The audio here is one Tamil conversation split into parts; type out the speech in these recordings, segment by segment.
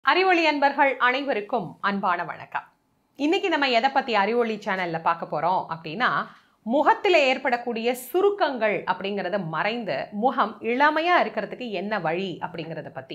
அறிவொளி அன்பர்கள் அனைவருக்கும் அன்பான வணக்கம் இன்னைக்கு நம்ம எதை பத்தி அறிவொளி சேனல்ல பார்க்க போறோம் அப்படின்னா முகத்தில் ஏற்படக்கூடிய சுருக்கங்கள் அப்படிங்கறத மறைந்து முகம் இளமையா இருக்கிறதுக்கு என்ன வழி அப்படிங்கறத பத்தி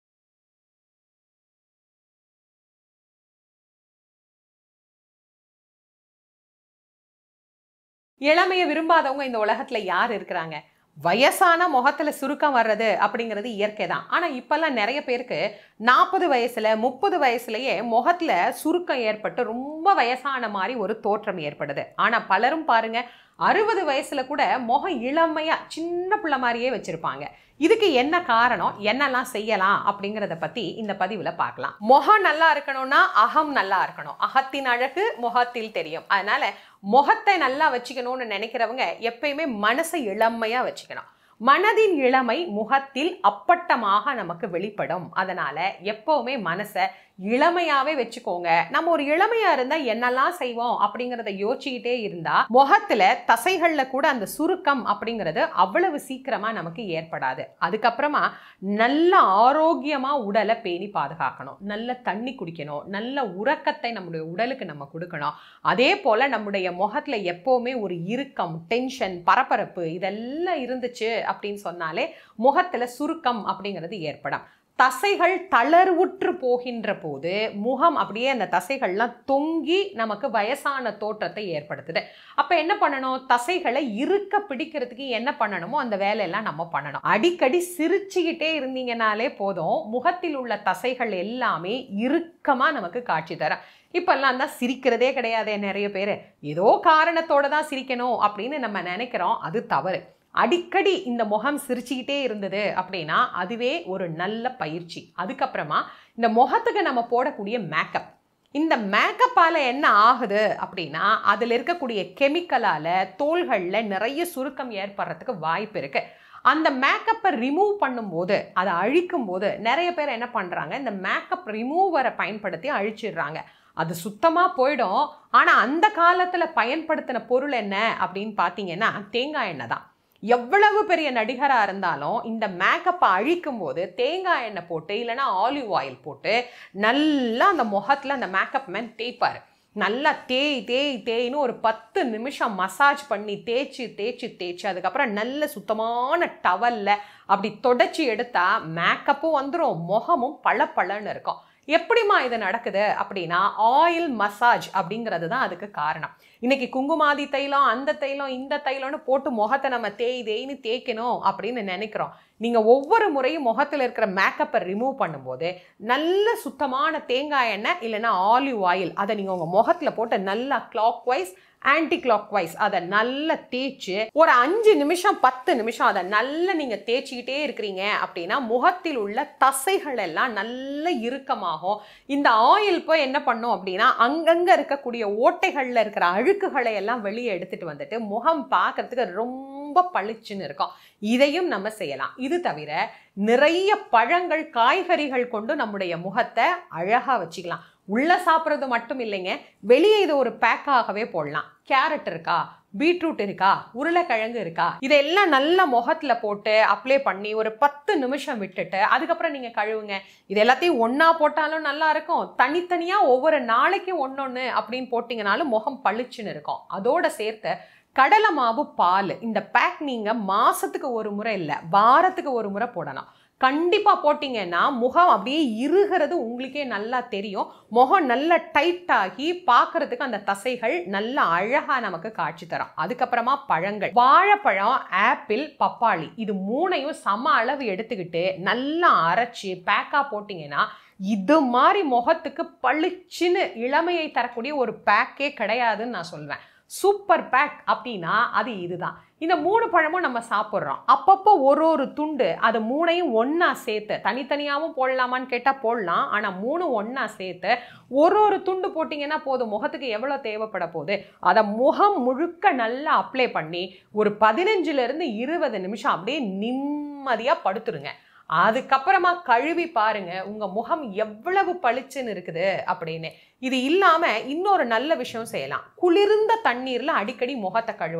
இளமையை விரும்பாதவங்க இந்த உலகத்துல யார் இருக்கிறாங்க வயசான முகத்துல சுருக்கம் வர்றது அப்படிங்கிறது இயற்கை தான் ஆனா இப்பெல்லாம் நிறைய பேருக்கு நாற்பது வயசுல முப்பது வயசுலயே முகத்துல சுருக்கம் ஏற்பட்டு ரொம்ப வயசான மாதிரி ஒரு தோற்றம் ஏற்படுது ஆனா பலரும் பாருங்க அறுபது வயசுல கூட முகம் இளமையா சின்ன பிள்ளை மாதிரியே வச்சிருப்பாங்க இதுக்கு என்ன காரணம் என்னெல்லாம் செய்யலாம் அப்படிங்கிறத பத்தி இந்த பதிவுல பார்க்கலாம் முகம் நல்லா இருக்கணும்னா அகம் நல்லா இருக்கணும் அகத்தின் அழகு முகத்தில் தெரியும் அதனால முகத்தை நல்லா வச்சுக்கணும்னு நினைக்கிறவங்க எப்பயுமே மனசை இளமையா வச்சுக்கணும் மனதின் இளமை முகத்தில் அப்பட்டமாக நமக்கு வெளிப்படும் அதனால எப்பவுமே மனசை இளமையாவே வச்சுக்கோங்க நம்ம ஒரு இளமையா இருந்தா என்னெல்லாம் செய்வோம் அப்படிங்கறத யோசிச்சுக்கிட்டே இருந்தா முகத்துல தசைகள்ல கூட அந்த சுருக்கம் அப்படிங்கிறது அவ்வளவு சீக்கிரமா நமக்கு ஏற்படாது அதுக்கப்புறமா நல்ல ஆரோக்கியமா உடலை பேணி பாதுகாக்கணும் நல்ல தண்ணி குடிக்கணும் நல்ல உறக்கத்தை நம்முடைய உடலுக்கு நம்ம கொடுக்கணும் அதே போல நம்முடைய முகத்துல எப்பவுமே ஒரு இறுக்கம் டென்ஷன் பரபரப்பு இதெல்லாம் இருந்துச்சு அப்படின்னு சொன்னாலே முகத்துல சுருக்கம் அப்படிங்கிறது ஏற்படும் தசைகள் தளர்வுற்று போகின்ற போது முகம் அப்படியே அந்த தசைகள்லாம் தொங்கி நமக்கு வயசான தோற்றத்தை ஏற்படுத்துது அப்ப என்ன பண்ணணும் தசைகளை இருக்க பிடிக்கிறதுக்கு என்ன பண்ணணுமோ அந்த வேலையெல்லாம் நம்ம பண்ணணும் அடிக்கடி சிரிச்சுக்கிட்டே இருந்தீங்கனாலே போதும் முகத்தில் உள்ள தசைகள் எல்லாமே இறுக்கமா நமக்கு காட்சி தரும் இப்பெல்லாம் தான் சிரிக்கிறதே கிடையாதே நிறைய பேர் ஏதோ காரணத்தோட தான் சிரிக்கணும் அப்படின்னு நம்ம நினைக்கிறோம் அது தவறு அடிக்கடி இந்த முகம் சிரிச்சுக்கிட்டே இருந்தது அப்படின்னா அதுவே ஒரு நல்ல பயிற்சி அதுக்கப்புறமா இந்த முகத்துக்கு நம்ம போடக்கூடிய மேக்கப் இந்த மேக்கப்பால் என்ன ஆகுது அப்படின்னா அதில் இருக்கக்கூடிய கெமிக்கலால் தோள்களில் நிறைய சுருக்கம் ஏற்படுறதுக்கு வாய்ப்பு இருக்குது அந்த மேக்கப்பை ரிமூவ் பண்ணும்போது அதை அழிக்கும் போது நிறைய பேர் என்ன பண்ணுறாங்க இந்த மேக்கப் ரிமூவரை பயன்படுத்தி அழிச்சிடுறாங்க அது சுத்தமாக போயிடும் ஆனால் அந்த காலத்தில் பயன்படுத்தின பொருள் என்ன அப்படின்னு பார்த்தீங்கன்னா தேங்காய் எண்ணெய் தான் எவ்வளவு பெரிய நடிகராக இருந்தாலும் இந்த மேக்கப்பை அழிக்கும் போது தேங்காய் எண்ணெய் போட்டு இல்லைன்னா ஆலிவ் ஆயில் போட்டு நல்லா அந்த முகத்தில் அந்த மேக்கப் மேன் தேய்ப்பார் நல்லா தேய் தேய் தேய்னு ஒரு பத்து நிமிஷம் மசாஜ் பண்ணி தேய்ச்சி தேய்ச்சி தேய்ச்சி அதுக்கப்புறம் நல்ல சுத்தமான டவலில் அப்படி தொடச்சி எடுத்தா மேக்கப்பும் வந்துடும் முகமும் பளபளன்னு இருக்கும் எப்படிமா இது நடக்குது அப்படின்னா ஆயில் மசாஜ் அப்படிங்கிறது தான் அதுக்கு காரணம் இன்னைக்கு குங்குமாதி தைலம் அந்த தைலம் இந்த தைலம்னு போட்டு முகத்தை நம்ம தேய் தேய்னு தேய்க்கணும் அப்படின்னு நினைக்கிறோம் நீங்கள் ஒவ்வொரு முறையும் முகத்தில் இருக்கிற மேக்கப்பை ரிமூவ் பண்ணும்போது நல்ல சுத்தமான தேங்காய் எண்ணெய் இல்லைன்னா ஆலிவ் ஆயில் அதை நீங்கள் உங்கள் முகத்தில் போட்டு நல்லா clockwise anticlockwise அதை நல்லா தேய்ச்சி ஒரு அஞ்சு நிமிஷம் பத்து நிமிஷம் அதை நல்லா நீங்கள் தேய்ச்சிக்கிட்டே இருக்கிறீங்க அப்படின்னா முகத்தில் உள்ள தசைகள் எல்லாம் நல்ல இறுக்கமாகும் இந்த ஆயில் போய் என்ன பண்ணும் அப்படின்னா அங்கங்கே இருக்கக்கூடிய ஓட்டைகளில் இருக்கிற அழுக்குகளை எல்லாம் வெளியே எடுத்துட்டு வந்துட்டு முகம் பார்க்கறதுக்கு ரொம்ப பளிச்சுன்னு இருக்கும் இதையும் நம்ம செய்யலாம் இது தவிர நிறைய பழங்கள் காய்கறிகள் கொண்டு நம்முடைய முகத்தை அழகாக வச்சுக்கலாம் உள்ள சாப்பிட்றது மட்டும் இல்லைங்க வெளியே இது ஒரு பேக்காகவே போடலாம் கேரட் இருக்கா பீட்ரூட் இருக்கா உருளைக்கிழங்கு இருக்கா இதெல்லாம் நல்ல முகத்துல போட்டு அப்ளை பண்ணி ஒரு பத்து நிமிஷம் விட்டுட்டு அதுக்கப்புறம் நீங்க கழுவுங்க இது எல்லாத்தையும் ஒன்னா போட்டாலும் நல்லா இருக்கும் தனித்தனியா ஒவ்வொரு நாளைக்கும் ஒன்னொன்னு அப்படின்னு போட்டீங்கனாலும் முகம் பளிச்சுன்னு இருக்கும் அதோட சேர்த்து கடலை மாவு பால் இந்த பேக் நீங்க மாசத்துக்கு ஒரு முறை இல்லை வாரத்துக்கு ஒரு முறை போடணும் கண்டிப்பாக போட்டிங்கன்னா முகம் அப்படியே இருகிறது உங்களுக்கே நல்லா தெரியும் முகம் நல்ல டைட் ஆகி பார்க்கறதுக்கு அந்த தசைகள் நல்ல அழகாக நமக்கு காட்சி தரும் அதுக்கப்புறமா பழங்கள் வாழைப்பழம் ஆப்பிள் பப்பாளி இது மூணையும் சம அளவு எடுத்துக்கிட்டு நல்லா அரைச்சி பேக்காக போட்டிங்கன்னா இது மாதிரி முகத்துக்கு பளிச்சுன்னு இளமையை தரக்கூடிய ஒரு பேக்கே கிடையாதுன்னு நான் சொல்வேன் சூப்பர் பேக் அப்படின்னா அது இதுதான் இந்த மூணு பழமும் நம்ம சாப்பிட்றோம் அப்பப்போ ஒரு ஒரு துண்டு அது மூணையும் ஒன்றா சேர்த்து தனித்தனியாகவும் போடலாமான்னு கேட்டால் போடலாம் ஆனால் மூணு ஒன்றா சேர்த்து ஒரு ஒரு துண்டு போட்டிங்கன்னா போதும் முகத்துக்கு எவ்வளோ தேவைப்பட போகுது அதை முகம் முழுக்க நல்லா அப்ளை பண்ணி ஒரு பதினஞ்சுலேருந்து இருபது நிமிஷம் அப்படியே நிம்மதியாக படுத்துருங்க அதுக்கப்புறமா கழுவி பாருங்க உங்க முகம் எவ்வளவு பளிச்சுன்னு இருக்குது அப்படின்னு இது இல்லாம இன்னொரு நல்ல விஷயம் செய்யலாம் குளிர்ந்த தண்ணீர்ல அடிக்கடி முகத்தை கழுவணும்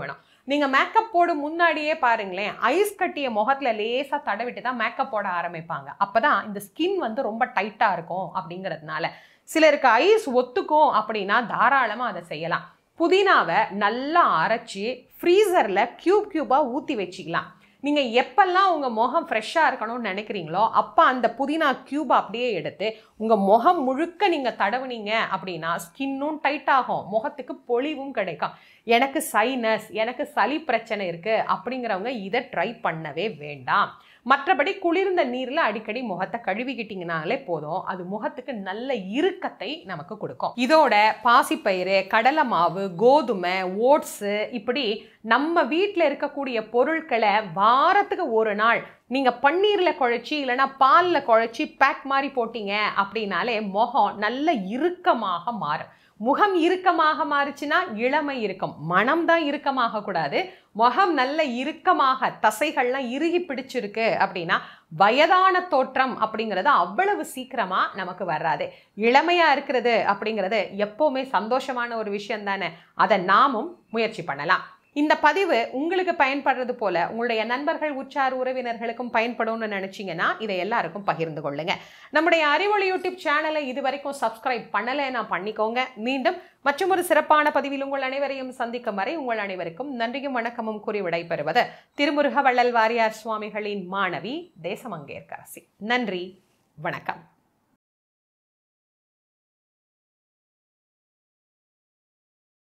நீங்க மேக்கப் போடும் முன்னாடியே பாருங்களேன் ஐஸ் கட்டிய முகத்துல லேசா தடவிட்டு தான் மேக்கப் போட ஆரம்பிப்பாங்க அப்பதான் இந்த ஸ்கின் வந்து ரொம்ப டைட்டா இருக்கும் அப்படிங்கிறதுனால சிலருக்கு ஐஸ் ஒத்துக்கும் அப்படின்னா தாராளமா அதை செய்யலாம் புதினாவை நல்லா அரைச்சி ஃப்ரீசரில் க்யூப் க்யூபாக ஊற்றி வச்சிக்கலாம் நீங்கள் எப்பெல்லாம் உங்கள் முகம் ஃப்ரெஷ்ஷாக இருக்கணும்னு நினைக்கிறீங்களோ அப்போ அந்த புதினா க்யூப் அப்படியே எடுத்து உங்கள் முகம் முழுக்க நீங்கள் தடவுனீங்க அப்படின்னா ஸ்கின்னும் டைட் ஆகும் முகத்துக்கு பொலிவும் கிடைக்கும் எனக்கு சைனஸ் எனக்கு சளி பிரச்சனை இருக்குது அப்படிங்கிறவங்க இதை ட்ரை பண்ணவே வேண்டாம் மற்றபடி குளிர்ந்த நீரில் அடிக்கடி முகத்தை கழுவிக்கிட்டிங்கனாலே போதும் அது முகத்துக்கு நல்ல இறுக்கத்தை நமக்கு கொடுக்கும் இதோட பாசிப்பயிறு கடலை மாவு கோதுமை ஓட்ஸு இப்படி நம்ம வீட்டில் இருக்கக்கூடிய பொருட்களை வாரத்துக்கு ஒரு நாள் நீங்கள் பன்னீரில் குழச்சி இல்லைன்னா பாலில் குழச்சி பேக் மாதிரி போட்டீங்க அப்படின்னாலே முகம் நல்ல இறுக்கமாக மாறும் முகம் இறுக்கமாக மாறுச்சுன்னா இளமை இருக்கும் மனம் தான் இறுக்கமாக கூடாது முகம் நல்ல இறுக்கமாக தசைகள்லாம் இறுகி பிடிச்சிருக்கு அப்படின்னா வயதான தோற்றம் அப்படிங்கிறது அவ்வளவு சீக்கிரமா நமக்கு வராது இளமையா இருக்கிறது அப்படிங்கிறது எப்பவுமே சந்தோஷமான ஒரு விஷயம் தானே அதை நாமும் முயற்சி பண்ணலாம் இந்த பதிவு உங்களுக்கு பயன்படுறது போல உங்களுடைய நண்பர்கள் உற்றார் உறவினர்களுக்கும் பயன்படும்னு நினைச்சீங்கன்னா இதை எல்லாருக்கும் பகிர்ந்து கொள்ளுங்க நம்முடைய அறிவொளி யூடியூப் சேனலை இது வரைக்கும் சப்ஸ்கிரைப் பண்ணலைன்னா பண்ணிக்கோங்க மீண்டும் மற்றும் ஒரு சிறப்பான பதிவில் உங்கள் அனைவரையும் சந்திக்கும் வரை உங்கள் அனைவருக்கும் நன்றியும் வணக்கமும் கூறி விடைபெறுவது திருமுருக வள்ளல் வாரியார் சுவாமிகளின் மாணவி தேசமங்கேற்கரசி நன்றி வணக்கம்